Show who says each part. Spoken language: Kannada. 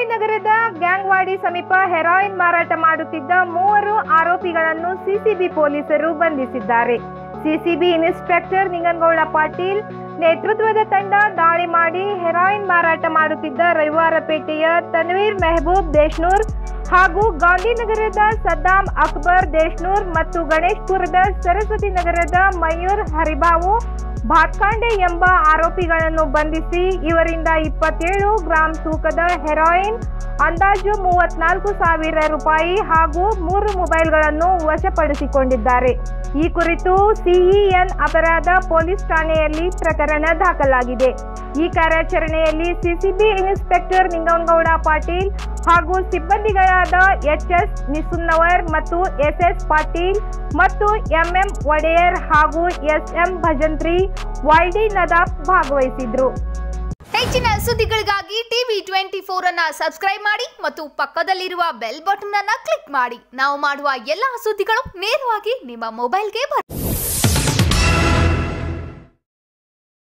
Speaker 1: ನಗರದ ಗ್ಯಾಂಗ್ವಾಡಿ ಸಮೀಪ ಹೆರಾಯಿನ್ ಮಾರಾಟ ಮಾಡುತ್ತಿದ್ದ ಮೂವರು ಆರೋಪಿಗಳನ್ನು ಸಿಸಿಬಿ ಪೊಲೀಸರು ಬಂಧಿಸಿದ್ದಾರೆ ಸಿಸಿಬಿ ಇನ್ಸ್ಪೆಕ್ಟರ್ ನಿಂಗನಗೌಡ ಪಾಟೀಲ್ ನೇತೃತ್ವದ ತಂಡ ದಾಳಿ ಮಾಡಿ ಹೆರಾಯಿನ್ ಮಾರಾಟ ಮಾಡುತ್ತಿದ್ದ ರವಿವಾರಪೇಟೆಯ ತನ್ವೀರ್ ಮೆಹಬೂಬ್ ದೇಶ್ನೂರ್ ಹಾಗೂ ಗಾಂಧಿನಗರದ ಸದ್ದಾಂ ಅಕ್ಬರ್ ದೇಶ್ನೂರ್ ಮತ್ತು ಗಣೇಶ್ಪುರದ ಸರಸ್ವತಿ ನಗರದ ಮಯೂರ್ ಹರಿಬಾವು ಭಾತ್ಕಾಂಡೆ ಎಂಬ ಆರೋಪಿಗಳನ್ನು ಬಂಧಿಸಿ ಇವರಿಂದ ಇಪ್ಪತ್ತೇಳು ಗ್ರಾಂ ತೂಕದ ಹೆರಾಯಿನ್ ಅಂದಾಜು ಮೂವತ್ನಾಲ್ಕು ಸಾವಿರ ರೂಪಾಯಿ ಹಾಗೂ ಮೂರು ಮೊಬೈಲ್ಗಳನ್ನು ವಶಪಡಿಸಿಕೊಂಡಿದ್ದಾರೆ ಈ ಕುರಿತು ಸಿಇಎನ್ ಅಪರಾಧ ಪೊಲೀಸ್ ಠಾಣೆಯಲ್ಲಿ ಪ್ರಕರಣ ದಾಖಲಾಗಿದೆ ಈ ಕಾರ್ಯಾಚರಣೆಯಲ್ಲಿ ಸಿಸಿಬಿ ಇನ್ಸ್ಪೆಕ್ಟರ್ ನಿಂಗನಗೌಡ ಪಾಟೀಲ್ ಹಾಗೂ ಸಿಬ್ಬಂದಿಗಳಾದ ಎಚ್ ಎಸ್ ನಿಸುನ್ನವರ್ ಮತ್ತು ಎಸ್ ಎಸ್ ಪಾಟೀಲ್ ಮತ್ತು ಎಂಎಂ ಒಡೆಯರ್ ಹಾಗೂ S M Bhajantri YD Nadaf ಭಾಗವಹಿಸಿದ್ರು
Speaker 2: ಹೆಚ್ಚಿನ ಸುದ್ದಿಗಳಿಗಾಗಿ ಟಿವಿ ಟ್ವೆಂಟಿ ಫೋರ್ ಅನ್ನ ಸಬ್ಸ್ಕ್ರೈಬ್ ಮಾಡಿ ಮತ್ತು ಪಕ್ಕದಲ್ಲಿರುವ ಬೆಲ್ ಬಟನ್ ಅನ್ನ ಕ್ಲಿಕ್ ಮಾಡಿ ನಾವು ಮಾಡುವ ಎಲ್ಲಾ ಸುದ್ದಿಗಳು ನೇರವಾಗಿ ನಿಮ್ಮ ಮೊಬೈಲ್ಗೆ ಬರುತ್ತೆ